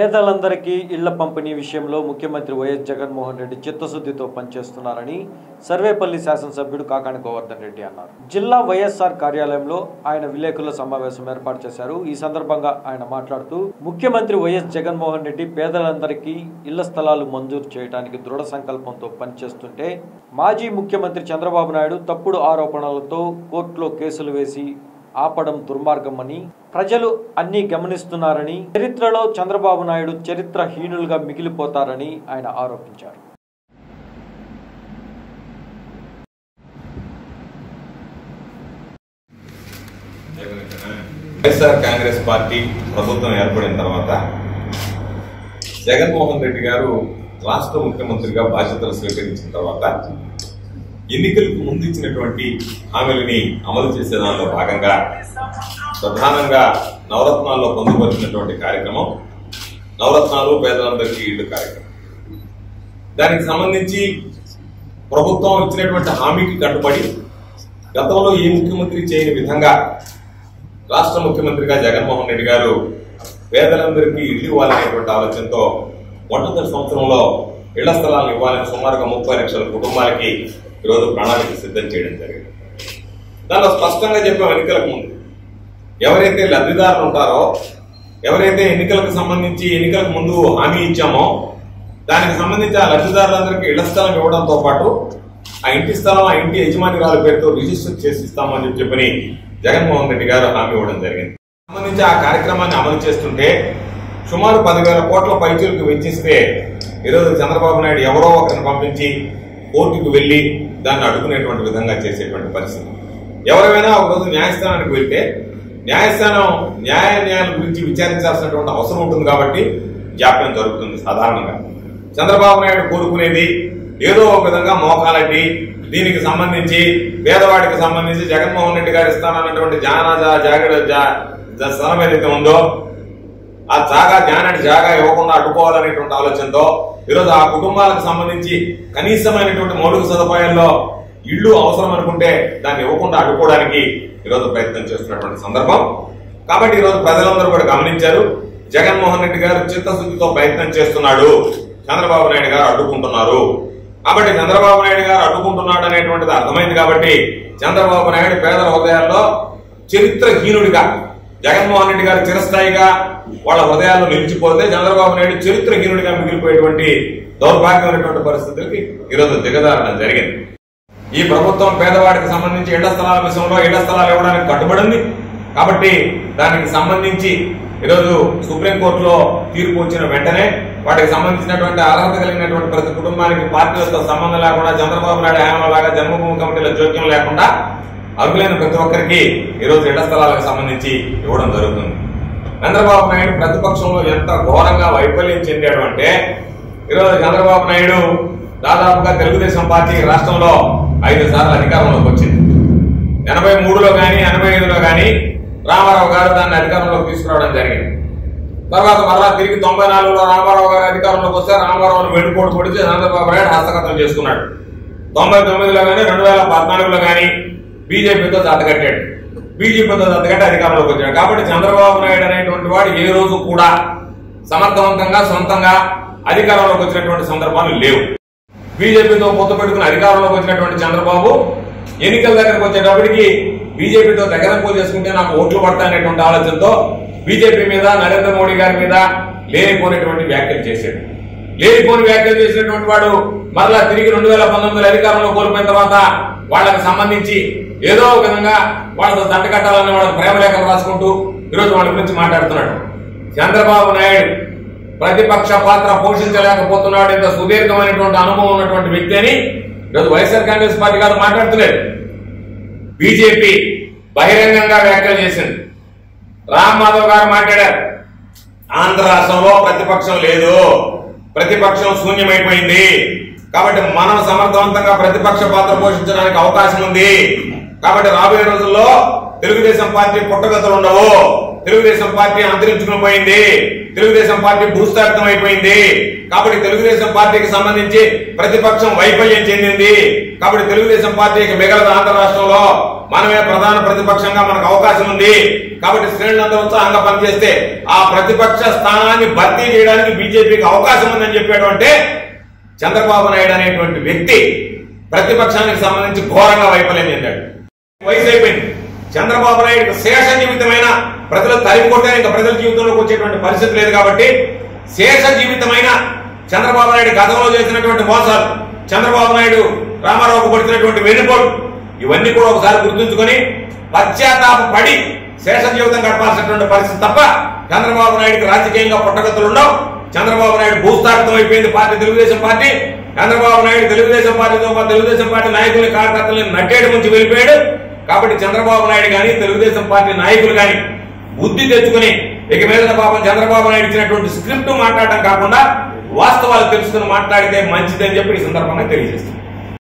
పేదలందరికీ ఇళ్ల పంపిణీ విషయంలో ముఖ్యమంత్రి వైఎస్ జగన్మోహన్ రెడ్డి చిత్తశుద్ధితో పనిచేస్తున్నారని సర్వేపల్లి శాసనసభ్యుడు కాకాని గోవర్ధన్ రెడ్డి అన్నారు జిల్లా వైఎస్ఆర్ కార్యాలయంలో ఆయన విలేకరుల సమావేశం ఏర్పాటు చేశారు ఈ సందర్భంగా ఆయన మాట్లాడుతూ ముఖ్యమంత్రి వైఎస్ జగన్మోహన్ రెడ్డి పేదలందరికీ ఇళ్ల స్థలాలు మంజూరు చేయడానికి దృఢ సంకల్పంతో పనిచేస్తుంటే మాజీ ముఖ్యమంత్రి చంద్రబాబు నాయుడు తప్పుడు ఆరోపణలతో కోర్టులో కేసులు వేసి ఆపడం దుర్మార్గమని ప్రజలు అన్నీ గమనిస్తున్నారని చరిత్రలో చంద్రబాబు నాయుడు చరిత్రహీనులుగా మిగిలిపోతారని ఆయన ఆరోపించారు వైఎస్ఆర్ కాంగ్రెస్ పార్టీ ప్రభుత్వం ఏర్పడిన తర్వాత జగన్మోహన్ రెడ్డి గారు రాష్ట్ర ముఖ్యమంత్రిగా బాధ్యతలు స్వీకరించిన తర్వాత ఎన్నికలకు ముందు ఇచ్చినటువంటి హామీలని అమలు చేసే దానిలో భాగంగా ప్రధానంగా నవరత్నాల్లో పొందుపరిచినటువంటి కార్యక్రమం నవరత్నాలు పేదలందరికీ ఇల్లు కార్యక్రమం దానికి సంబంధించి ప్రభుత్వం ఇచ్చినటువంటి హామీకి కట్టుబడి గతంలో ఏ ముఖ్యమంత్రి చేయని విధంగా రాష్ట్ర ముఖ్యమంత్రిగా జగన్మోహన్ రెడ్డి గారు పేదలందరికీ ఇల్లు ఇవ్వాలనేటువంటి ఆలోచనతో మొట్టమొదటి సంవత్సరంలో ఇళ్ల స్థలాలను ఇవ్వాలని సుమారుగా ముప్పై లక్షల కుటుంబాలకి ఈరోజు ప్రణాళిక సిద్ధం చేయడం జరిగింది దానిలో స్పష్టంగా చెప్పాం ఎన్నికలకు ముందు ఎవరైతే లబ్ధిదారులు ఉంటారో ఎవరైతే ఎన్నికలకు సంబంధించి ఎన్నికలకు ముందు హామీ ఇచ్చామో దానికి సంబంధించి ఆ లబ్ధిదారులందరికీ ఇళ్ల స్థలం ఇవ్వడంతో పాటు ఆ ఇంటి స్థలం ఆ ఇంటి యజమానిరాల పేరుతో రిజిస్టర్ చేసి ఇస్తామని చెప్పి చెప్పని జగన్మోహన్ రెడ్డి గారు హామీ ఇవ్వడం జరిగింది సంబంధించి ఆ కార్యక్రమాన్ని అమలు చేస్తుంటే సుమారు పదివేల కోట్ల పైచీలకు వెచ్చిస్తే ఈరోజు చంద్రబాబు నాయుడు ఎవరో ఒకరిని పంపించి కోర్టుకు వెళ్లి దాన్ని అడ్డుకునేటువంటి విధంగా చేసేటువంటి పరిస్థితి ఎవరైనా ఒక రోజు న్యాయస్థానానికి వెళ్తే న్యాయస్థానం న్యాయ న్యాయాల గురించి విచారించాల్సినటువంటి అవసరం ఉంటుంది కాబట్టి జాప్యం జరుగుతుంది సాధారణంగా చంద్రబాబు నాయుడు కోరుకునేది ఏదో ఒక విధంగా మోకాలడ్డి దీనికి సంబంధించి పేదవాడికి సంబంధించి జగన్మోహన్ రెడ్డి గారు ఇస్తానన్నటువంటి జానా జాగడ స్థలం ఏదైతే ఉందో ఆ జాగా జ్ఞానానికి జాగా ఇవ్వకుండా అడ్డుకోవాలనేటువంటి ఆలోచనతో ఈరోజు ఆ కుటుంబాలకు సంబంధించి కనీసమైనటువంటి మౌలిక సదుపాయాల్లో ఇళ్ళు అవసరం అనుకుంటే దాన్ని ఇవ్వకుండా అడ్డుకోవడానికి ఈరోజు ప్రయత్నం చేస్తున్నటువంటి సందర్భం కాబట్టి ఈరోజు ప్రజలందరూ కూడా గమనించారు జగన్మోహన్ రెడ్డి గారు చిత్తశుద్ధితో ప్రయత్నం చేస్తున్నాడు చంద్రబాబు నాయుడు గారు అడ్డుకుంటున్నారు కాబట్టి చంద్రబాబు నాయుడు గారు అడ్డుకుంటున్నాడు అనేటువంటిది అర్థమైంది కాబట్టి చంద్రబాబు నాయుడు పేదల హృదయాల్లో చరిత్రహీనుడిగా జగన్మోహన్ రెడ్డి గారు చిరస్థాయిగా వాళ్ళ హృదయాల్లో నిలిచిపోతే చంద్రబాబు నాయుడు చరిత్రహీనుడిగా మిగిలిపోయేటువంటి దౌర్భాగ్యమైనటువంటి పరిస్థితులకి ఈరోజు దిగజారడం జరిగింది ఈ ప్రభుత్వం పేదవాడికి సంబంధించి ఇళ్ల స్థలాల విషయంలో ఇళ్ల స్థలాలు ఇవ్వడానికి కట్టుబడింది కాబట్టి దానికి సంబంధించి ఈరోజు సుప్రీంకోర్టులో తీర్పు వచ్చిన వెంటనే వాటికి సంబంధించినటువంటి అర్హత కలిగినటువంటి ప్రతి కుటుంబానికి పార్టీలతో సంబంధం లేకుండా చంద్రబాబు నాయుడు హయాంలో లాగా జన్మభూమి కమిటీల జోక్యం లేకుండా అర్హులైన ప్రతి ఒక్కరికి ఈరోజు ఇళ్ల స్థలాలకు సంబంధించి ఇవ్వడం జరుగుతుంది చంద్రబాబు నాయుడు ప్రతిపక్షంలో ఎంత ఘోరంగా వైఫల్యం చెందాడు అంటే ఈరోజు చంద్రబాబు నాయుడు దాదాపుగా తెలుగుదేశం పార్టీ రాష్ట్రంలో ఐదు సార్లు అధికారంలోకి వచ్చింది ఎనభై మూడులో కానీ ఎనభై ఐదులో కానీ రామారావు గారు దాన్ని అధికారంలోకి తీసుకురావడం జరిగింది తర్వాత మరలా తిరిగి తొంభై నాలుగులో రామారావు గారు అధికారంలోకి వస్తే రామారావును వెనుకోడు పొడిచి చంద్రబాబు నాయుడు హస్తగతం చేసుకున్నాడు తొంభై తొమ్మిదిలో కానీ రెండు వేల పద్నాలుగులో కానీ బీజేపీతో జతకట్టాడు బీజేపీతో జతకట్టి అధికారంలోకి వచ్చాడు కాబట్టి చంద్రబాబు నాయుడు అనేటువంటి వాడు ఏ రోజు కూడా సమర్థవంతంగా సొంతంగా అధికారంలోకి వచ్చినటువంటి సందర్భాలు లేవు బీజేపీతో పొత్తు పెట్టుకుని అధికారంలోకి వచ్చినటువంటి చంద్రబాబు ఎన్నికల దగ్గరకు వచ్చేటప్పటికి బీజేపీతో దగ్గర పోల్ చేసుకుంటే నాకు ఓట్లు పడతాయనేటువంటి ఆలోచనతో బీజేపీ మీద నరేంద్ర మోడీ గారి మీద లేనిపోయినటువంటి వ్యాఖ్యలు చేశాడు లేనిపోని వ్యాఖ్యలు చేసినటువంటి వాడు మరలా తిరిగి రెండు వేల పంతొమ్మిది అధికారంలో కోల్పోయిన తర్వాత వాళ్ళకి సంబంధించి ఏదో ఒక విధంగా వాళ్ళతో దంట కట్టాలని వాళ్ళకి ప్రేమలేఖలు రాసుకుంటూ ఈరోజు వాళ్ళ గురించి మాట్లాడుతున్నాడు చంద్రబాబు నాయుడు ప్రతిపక్ష పాత్ర పోషించలేకపోతున్నాడు ఇంత సుదీర్ఘమైనటువంటి అనుభవం ఉన్నటువంటి వ్యక్తి అని ఈరోజు వైఎస్ఆర్ కాంగ్రెస్ పార్టీ గారు మాట్లాడుతున్నారు బీజేపీ బహిరంగంగా వ్యాఖ్యలు చేసింది రామ్ మాధవ్ గారు మాట్లాడారు ఆంధ్ర రాష్ట్రంలో ప్రతిపక్షం లేదు ప్రతిపక్షం శూన్యమైపోయింది కాబట్టి మనం సమర్థవంతంగా ప్రతిపక్ష పాత్ర పోషించడానికి అవకాశం ఉంది కాబట్టి రాబోయే రోజుల్లో తెలుగుదేశం పార్టీ పుట్టగతులు ఉండవు తెలుగుదేశం పార్టీ అంతరించుకుని పోయింది తెలుగుదేశం పార్టీ భూస్థాపితం అయిపోయింది కాబట్టి తెలుగుదేశం పార్టీకి సంబంధించి ప్రతిపక్షం వైఫల్యం చెందింది కాబట్టి తెలుగుదేశం పార్టీకి మిగలదు ఆంధ్ర రాష్ట్రంలో మనమే ప్రధాన ప్రతిపక్షంగా మనకు అవకాశం ఉంది కాబట్టి శ్రేణులంతా ఉత్సాహంగా పనిచేస్తే ఆ ప్రతిపక్ష స్థానాన్ని భర్తీ చేయడానికి బీజేపీకి అవకాశం ఉందని చెప్పేటువంటి చంద్రబాబు నాయుడు అనేటువంటి వ్యక్తి ప్రతిపక్షానికి సంబంధించి ఘోరంగా వైఫల్యం చెందాడు వయసు అయిపోయింది చంద్రబాబు నాయుడు శేష జీవితమైన ప్రజలు తరిమి కొట్టే ఇంకా ప్రజల జీవితంలోకి వచ్చేటువంటి పరిస్థితి లేదు కాబట్టి శేష జీవితమైన చంద్రబాబు నాయుడు గతంలో చేసినటువంటి మోసాలు చంద్రబాబు నాయుడు రామారావుకు పడుతున్నటువంటి వెన్నుపోటు ఇవన్నీ కూడా ఒకసారి గుర్తుంచుకొని పశ్చాత్తాప పడి శేష జీవితం గడపాల్సినటువంటి పరిస్థితి తప్ప చంద్రబాబు నాయుడుకి రాజకీయంగా పుట్టగతులు ఉండవు చంద్రబాబు నాయుడు భూస్థాపితం అయిపోయింది పార్టీ తెలుగుదేశం పార్టీ చంద్రబాబు నాయుడు తెలుగుదేశం పార్టీతో పాటు తెలుగుదేశం పార్టీ నాయకులు కార్యకర్తలను నట్టేడు నుంచి వెళ్ళిపోయాడు కాబట్టి చంద్రబాబు నాయుడు గాని తెలుగుదేశం పార్టీ నాయకులు గాని బుద్ధి తెచ్చుకుని ఇక మీద పాపం చంద్రబాబు నాయుడు ఇచ్చినటువంటి స్క్రిప్ట్ మాట్లాడటం కాకుండా వాస్తవాలు తెలుసుకుని మాట్లాడితే మంచిదని చెప్పి ఈ సందర్భంగా తెలియజేస్తుంది